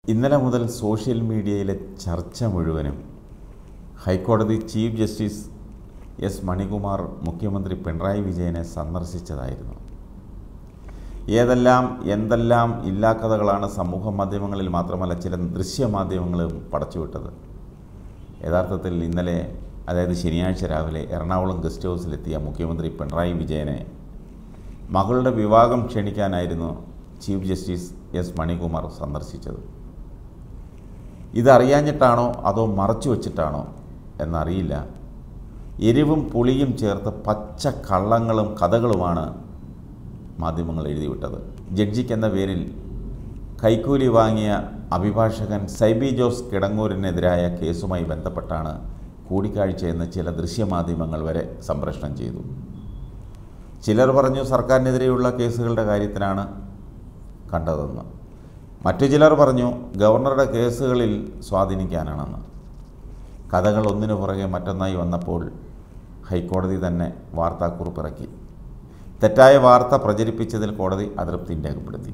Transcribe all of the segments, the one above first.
ഇന്നലെ മുതൽ സോഷ്യൽ മീഡിയയിലെ ചർച്ച മുഴുവനും ഹൈക്കോടതി ചീഫ് ജസ്റ്റിസ് എസ് മണികുമാർ മുഖ്യമന്ത്രി പിണറായി വിജയനെ സന്ദർശിച്ചതായിരുന്നു ഏതെല്ലാം എന്തെല്ലാം ഇല്ലാക്കഥകളാണ് സമൂഹ മാധ്യമങ്ങളിൽ മാത്രമല്ല ചില ദൃശ്യമാധ്യമങ്ങളും പടച്ചുവിട്ടത് യഥാർത്ഥത്തിൽ ഇന്നലെ അതായത് ശനിയാഴ്ച രാവിലെ എറണാകുളം ഗസ്റ്റ് ഹൗസിലെത്തിയ മുഖ്യമന്ത്രി പിണറായി വിജയനെ മകളുടെ വിവാഹം ക്ഷണിക്കാനായിരുന്നു ചീഫ് ജസ്റ്റിസ് എസ് മണികുമാർ സന്ദർശിച്ചത് ഇതറിയാഞ്ഞിട്ടാണോ അതോ മറച്ചു വച്ചിട്ടാണോ എന്നറിയില്ല എരിവും പുളിയും ചേർത്ത് പച്ച കള്ളങ്ങളും കഥകളുമാണ് മാധ്യമങ്ങൾ എഴുതിവിട്ടത് ജഡ്ജിക്ക് എന്ന പേരിൽ കൈക്കൂലി വാങ്ങിയ അഭിഭാഷകൻ സൈബി ജോസ് കിടങ്ങൂരിനെതിരായ കേസുമായി ബന്ധപ്പെട്ടാണ് കൂടിക്കാഴ്ചയെന്ന് ചില ദൃശ്യമാധ്യമങ്ങൾ വരെ സംപ്രേഷണം ചെയ്തു ചിലർ പറഞ്ഞു സർക്കാരിനെതിരെയുള്ള കേസുകളുടെ കാര്യത്തിനാണ് കണ്ടതെന്ന് മറ്റു ചിലർ പറഞ്ഞു ഗവർണറുടെ കേസുകളിൽ സ്വാധീനിക്കാനാണെന്ന് കഥകൾ ഒന്നിനു പുറകെ മറ്റൊന്നായി വന്നപ്പോൾ ഹൈക്കോടതി തന്നെ വാർത്താക്കുറിപ്പിറക്കി തെറ്റായ വാർത്ത പ്രചരിപ്പിച്ചതിൽ കോടതി അതൃപ്തി രേഖപ്പെടുത്തി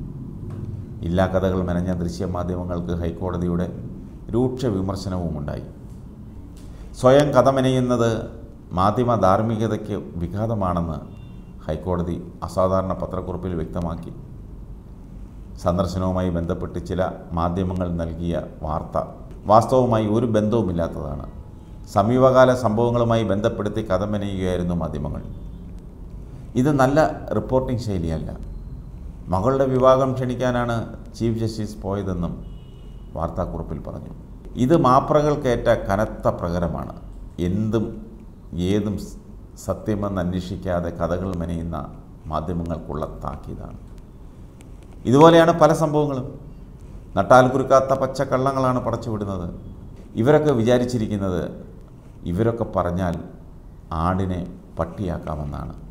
ഇല്ലാ കഥകൾ മെനഞ്ഞ ദൃശ്യമാധ്യമങ്ങൾക്ക് ഹൈക്കോടതിയുടെ രൂക്ഷ വിമർശനവുമുണ്ടായി സ്വയം കഥ മെനയുന്നത് മാധ്യമ ധാർമ്മികതയ്ക്ക് വിഘാതമാണെന്ന് ഹൈക്കോടതി അസാധാരണ പത്രക്കുറിപ്പിൽ വ്യക്തമാക്കി സന്ദർശനവുമായി ബന്ധപ്പെട്ട് ചില മാധ്യമങ്ങൾ നൽകിയ വാർത്ത വാസ്തവമായി ഒരു ബന്ധവുമില്ലാത്തതാണ് സമീപകാല സംഭവങ്ങളുമായി ബന്ധപ്പെടുത്തി കഥ മെനയുകയായിരുന്നു മാധ്യമങ്ങൾ ഇത് നല്ല റിപ്പോർട്ടിംഗ് ശൈലിയല്ല മകളുടെ വിവാഹം ക്ഷണിക്കാനാണ് ചീഫ് ജസ്റ്റിസ് പോയതെന്നും വാർത്താക്കുറിപ്പിൽ പറഞ്ഞു ഇത് മാപ്രകൾക്കേറ്റ കനത്ത പ്രകരമാണ് എന്തും ഏതും സ് സത്യമെന്ന് അന്വേഷിക്കാതെ കഥകൾ മെനയുന്ന മാധ്യമങ്ങൾക്കുള്ള താക്കീതാണ് ഇതുപോലെയാണ് പല സംഭവങ്ങളും നട്ടാൽ കുരുക്കാത്ത പച്ചക്കള്ളങ്ങളാണ് പടച്ചുവിടുന്നത് ഇവരൊക്കെ വിചാരിച്ചിരിക്കുന്നത് ഇവരൊക്കെ പറഞ്ഞാൽ ആടിനെ പട്ടിയാക്കാമെന്നാണ്